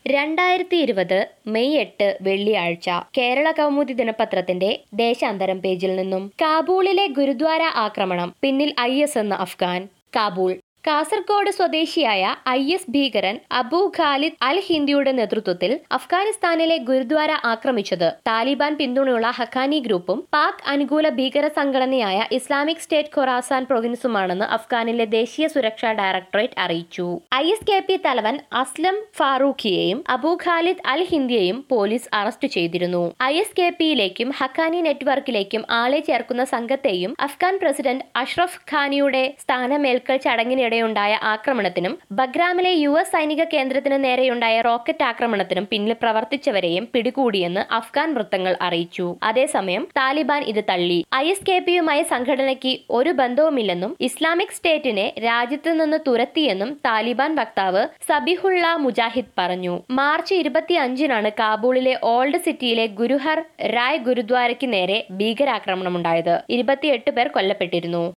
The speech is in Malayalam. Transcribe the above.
രണ്ടായിരത്തി ഇരുപത് മെയ് എട്ട് വെള്ളിയാഴ്ച കേരള കൗമുദി ദിനപത്രത്തിന്റെ ദേശാന്തരം പേജിൽ നിന്നും കാബൂളിലെ ഗുരുദ്വാര ആക്രമണം പിന്നിൽ ഐ എസ് എന്ന അഫ്ഗാൻ കാബൂൾ കാസർഗോഡ് സ്വദേശിയായ ഐ എസ് ഭീകരൻ അബു ഖാലിദ് അൽ ഹിന്ദിയുടെ നേതൃത്വത്തിൽ അഫ്ഗാനിസ്ഥാനിലെ ഗുരുദ്വാര ആക്രമിച്ചത് താലിബാൻ പിന്തുണയുള്ള ഹക്കാനി ഗ്രൂപ്പും പാക് അനുകൂല ഭീകര സംഘടനയായ ഇസ്ലാമിക് സ്റ്റേറ്റ് ഖൊറാസാൻ പ്രൊവിൻസുമാണെന്ന് അഫ്ഗാനിലെ ദേശീയ സുരക്ഷാ ഡയറക്ടറേറ്റ് അറിയിച്ചു ഐ എസ് കെ പി തലവൻ അസ്ലം ഫാറൂഖിയെയും അബു ഖാലിദ് അൽ ഹിന്ദിയെയും പോലീസ് അറസ്റ്റ് ചെയ്തിരുന്നു ഐ എസ് കെ പിയിലേക്കും ഹക്കാനി നെറ്റ്വർക്കിലേക്കും ആളെ ചേർക്കുന്ന സംഘത്തെയും അഫ്ഗാൻ പ്രസിഡന്റ് അഷ്റഫ് ഖാനിയുടെ സ്ഥാനമേൽക്കൽ ചടങ്ങിനിടെയുണ്ടായ ആക്രമണത്തിനും ബഗ്രാമിലെ യു എസ് സൈനിക കേന്ദ്രത്തിന് നേരെയുണ്ടായ റോക്കറ്റ് ആക്രമണത്തിനും പിന്നിൽ പ്രവർത്തിച്ചവരെയും പിടികൂടിയെന്ന് അഫ്ഗാൻ വൃത്തങ്ങൾ അറിയിച്ചു അതേസമയം താലിബാൻ ഇത് തള്ളി ഐ എസ് കെ പിയുമായി സംഘടനയ്ക്ക് ഒരു ബന്ധവുമില്ലെന്നും ഇസ്ലാമിക് സ്റ്റേറ്റിനെ രാജ്യത്ത് നിന്ന് തുരത്തിയെന്നും താലിബാൻ വക്താവ് സബിഹുള്ള മുജാഹിദ് പറഞ്ഞു മാർച്ച് ഇരുപത്തിയഞ്ചിനാണ് കാബൂളിലെ ഓൾഡ് സിറ്റിയിലെ ഗുരുഹർ റായ് ഗുരുദ്വാരയ്ക്ക് നേരെ ഭീകരാക്രമണമുണ്ടായത് ഇരുപത്തിയെട്ട് പേർ കൊല്ലപ്പെട്ടിരുന്നു